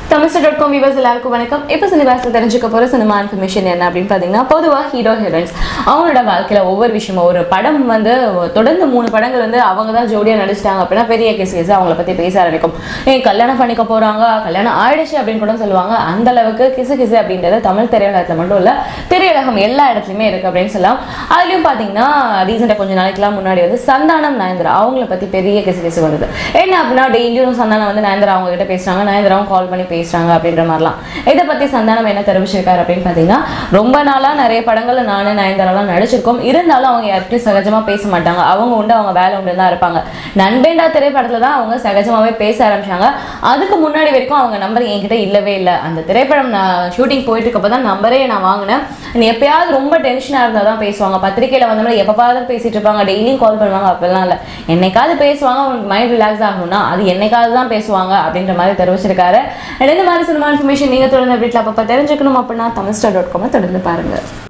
Tamilster dot com viewers எல்லாருக்கும் வணக்கம் இப்போ சினிமாஸில் தெரிஞ்சுக்க போகிற சினிமா இன்ஃபர்மேஷன் என்ன அப்படின்னு பார்த்தீங்கன்னா பொதுவாக ஹீரோ ஹீரோயின்ஸ் அவங்களோட வாழ்க்கையில் ஒவ்வொரு விஷயமும் ஒரு படம் வந்து தொடர்ந்து மூணு படங்கள் வந்து அவங்க தான் ஜோடியாக நடிச்சிட்டாங்க அப்படின்னா பெரிய கேஸ் கேஸ் அவங்கள பற்றி பேச ஆரம்பிக்கும் ஏன் கல்யாணம் பண்ணிக்க போகிறாங்க கல்யாணம் ஆயிடுச்சு அப்படின்னு கூட சொல்லுவாங்க அந்த அளவுக்கு கிசு கிசு அப்படின்றது தமிழ் திரையுலகத்தில் மட்டும் இல்லை திரையுலகம் எல்லா இடத்துலையுமே இருக்குது அப்படின்னு சொல்லலாம் அதுலேயும் பார்த்தீங்கன்னா ரீசெண்டாக கொஞ்ச நாளைக்கெல்லாம் முன்னாடி வந்து சந்தானம் நயன்தரா அவங்கள பற்றி பெரிய கிசு கிசு வருது என்ன அப்படின்னா டெய்லியும் சந்தானம் வந்து நயன்தரா அவங்க கிட்ட பேசுகிறாங்க நயன்தராவும் கால் பண்ணி பேசுகிறாங்க அப்படின்ற மாதிரிலாம் இதை பற்றி சந்தானம் என்ன தெரிவிச்சிருக்காரு அப்படின்னு பார்த்தீங்கன்னா ரொம்ப நாளாக நிறைய படங்கள்ல நானு நயன்தாராலாம் நடிச்சிருக்கோம் இருந்தாலும் அவங்க யார்கிட்டயும் சகஜமாக பேச மாட்டாங்க அவங்க உண்டு அவங்க வேலை உண்டு தான் இருப்பாங்க நண்பேண்டா திரைப்படத்தில் தான் அவங்க சகஜமாகவே பேச ஆரம்பிச்சாங்க அதுக்கு முன்னாடி வரைக்கும் அவங்க நம்பர் என்கிட்ட இல்லவே இல்லை அந்த திரைப்படம் நான் ஷூட்டிங் போயிட்டு இருக்கப்போ தான் நம்பரே நான் வாங்கினேன் நீ எப்பயாவது ரொம்ப டென்ஷனாக இருந்தால் தான் பேசுவாங்க பத்திரிக்கையில் வந்தோம்னா எப்போ பார்த்தாலும் பேசிட்டு இருப்பாங்க டெய்லியும் கால் பண்ணுவாங்க அப்பெல்லாம் இல்லை என்னைக்காவது பேசுவாங்க அவங்களுக்கு மைண்ட் ரிலாக்ஸ் ஆகணும்னா அது என்னைக்காவது தான் பேசுவாங்க அப்படின்ற மாதிரி தெரிவிச்சிருக்காரு And இந்த மாதிரி சினிமா இன்ஃபர்மேஷன் நீங்கள் தொடர்ந்து வீட்டில் அப்பப்போ தெரிஞ்சுக்கணும் அப்படின்னா தமிழ் ஸ்டார் டாட் காமை தொடர்ந்து பாருங்கள்